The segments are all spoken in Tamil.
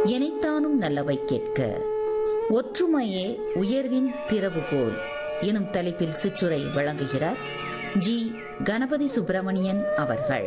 எனைத்தானும் நல்லவை கேட்க ஒற்றுமையே உயர்வின் திறவுகோல் எனும் தலைப்பில் சிற்றுரை வழங்குகிறார் ஜி கணபதி சுப்பிரமணியன் அவர்கள்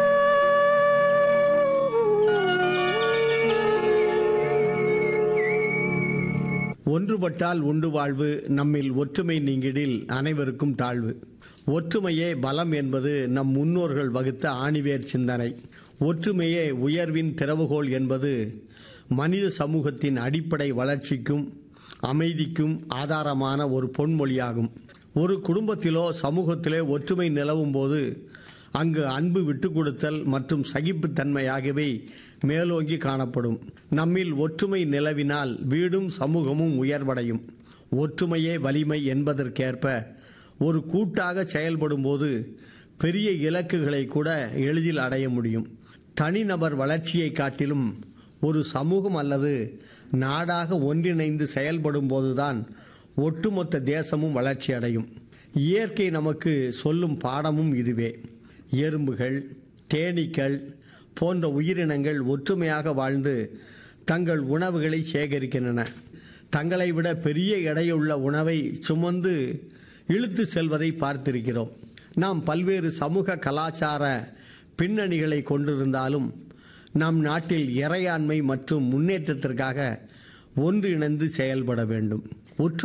ஒன்றுபட்டால் உண்டு வாழ்வு நம்மில் ஒற்றுமை நீங்கிடில் அனைவருக்கும் தாழ்வு ஒற்றுமையே பலம் என்பது நம் முன்னோர்கள் வகுத்த ஆணிவேர் சிந்தனை ஒற்றுமையே உயர்வின் திறவுகோல் என்பது மனித சமூகத்தின் அடிப்படை வளர்ச்சிக்கும் அமைதிக்கும் ஆதாரமான ஒரு பொன்மொழியாகும் ஒரு குடும்பத்திலோ சமூகத்திலே ஒற்றுமை நிலவும் போது அங்கு அன்பு விட்டு கொடுத்தல் மற்றும் சகிப்புத்தன்மை ஆகியவை மேலோங்கி காணப்படும் நம்மில் ஒற்றுமை நிலவினால் வீடும் சமூகமும் உயர்வடையும் ஒற்றுமையே வலிமை என்பதற்கேற்ப ஒரு கூட்டாக செயல்படும் போது பெரிய இலக்குகளை கூட எளிதில் அடைய முடியும் தனிநபர் வளர்ச்சியை காட்டிலும் ஒரு சமூகம் அல்லது நாடாக ஒன்றிணைந்து செயல்படும் போதுதான் ஒட்டுமொத்த தேசமும் வளர்ச்சி அடையும் இயற்கை நமக்கு சொல்லும் பாடமும் இதுவே எறும்புகள் தேனீக்கள் போன்ற உயிரினங்கள் ஒற்றுமையாக வாழ்ந்து தங்கள் உணவுகளை சேகரிக்கின்றன தங்களை விட பெரிய எடையுள்ள உணவை சுமந்து இழுத்து செல்வதை பார்த்திருக்கிறோம் நாம் பல்வேறு சமூக கலாச்சார பின்னணிகளை கொண்டிருந்தாலும் நம் நாட்டில் இறையாண்மை மற்றும் முன்னேற்றத்திற்காக ஒன்றிணைந்து செயல்பட வேண்டும் ஒற்று